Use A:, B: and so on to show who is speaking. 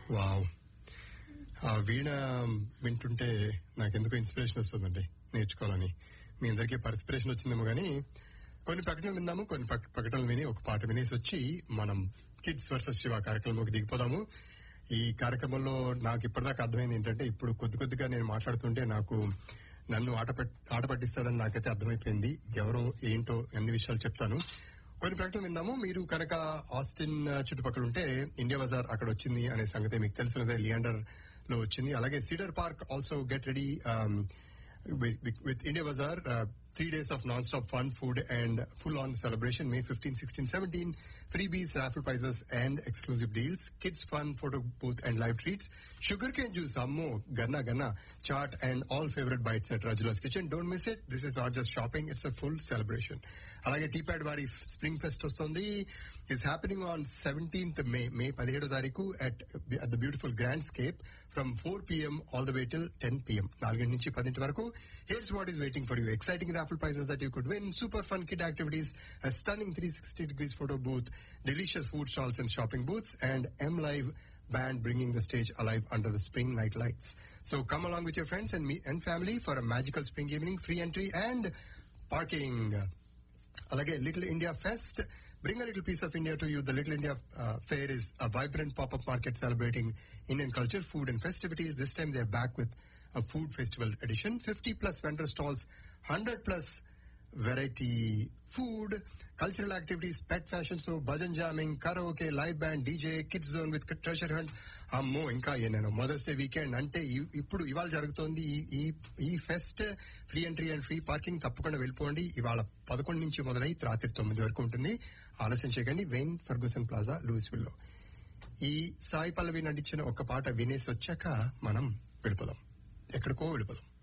A: Wow ఆ వీణ వింటుంటే నాకెందుకో ఇన్స్పిరేషన్ వస్తుందండి నేర్చుకోవాలని మీ అందరికీ పర్స్పిరేషన్ వచ్చిందేమో కానీ కొన్ని ప్రకటనలు విందాము కొన్ని ప్రక- ప్రకటనలు విని ఒక పాట వినేసి వచ్చి మనం కిడ్స్ వర్సెస్ శివ కార్యక్రమంలోకి దిగిపోదాము ఈ కార్యక్రమంలో నాకు ఇప్పటిదాకా అర్థమైంది ఏంటంటే ఇప్పుడు కొద్ది కొద్దిగా నేను మాట్లాడుతుంటే నాకు నన్ను ఆట పట్- ఆట పట్టిస్తాడని నాకైతే అర్థమైపోయింది ఎవరో ఏంటో అన్ని విషయాలు చెప్తాను కొన్ని ప్రకటనలు విందాము మీరు కనుక ఆస్టిన్ ఆ, చుట్టుపక్కల ఉంటే ఇండియా బజార్ అక్కడ వచ్చింది అనే సంగతి మీకు తెలిసినదే లియాండర్ లో వచ్చింది అలాగే Cedar Park also get ready with India Bazaar three days of non stop fun food and full on celebration May fifteen sixteen seventeen freebies raffle prizes and exclusive deals kids fun photo booth and live treats sugar cane juice అమ్మో ganna ganna chaat and all favourite bites at Rajula's kitchen don't miss it this is not just shopping it's a full celebration అలాగే TPAD వారి spring fest వస్తుంది is happening on seventeenth May May పదిహేడో తారీఖు at at the beautiful Grandscape from four PM all the way till ten PM నాలుగింటి నుంచి పదింటి వరకు here's what is waiting for you exciting raffle prizes that you could win super fun kid activities stunning three sixty degrees photo booth delicious food stalls and shopping booths and um live band bringing the stage alive under the spring night lights. So come along with your friends and me and family for a magical spring evening, free entry and parking. Alage Little India Fest. Bring a little piece of India to you. The Little India uh, Fair is a vibrant pop-up market celebrating Indian culture, food and festivities. This time they're back with a food festival edition. 50 plus vendor stalls, 100 plus variety food, cultural activities, pet fashion show, bhajan jamming, karaoke, live band, DJ, kids zone with treasure hunt. అమ్మో ఇంకా నేను mothers day weekend అంటే ఇ- ఇప్పుడు ఇవాళ జరుగుతోంది ఈ- ఈ ఈ fest free entry and free parking తప్పకుండా వెళ్ళిపోండి ఇవాళ పదకొండు నుంచి మొదలై రాత్రి తొమ్మిది వరకు ఉంటుంది ఆలస్యం చేయకండి వెయిన్ ఫర్గూసన్ ప్లాజా లూయిస్విల్ లో ఈ సాయి పల్లవి నటించిన ఒక పాట వినేసి వచ్చాక మనం వెళ్ళిపోదాం ఎక్కడికో వెళ్ళిపోదాం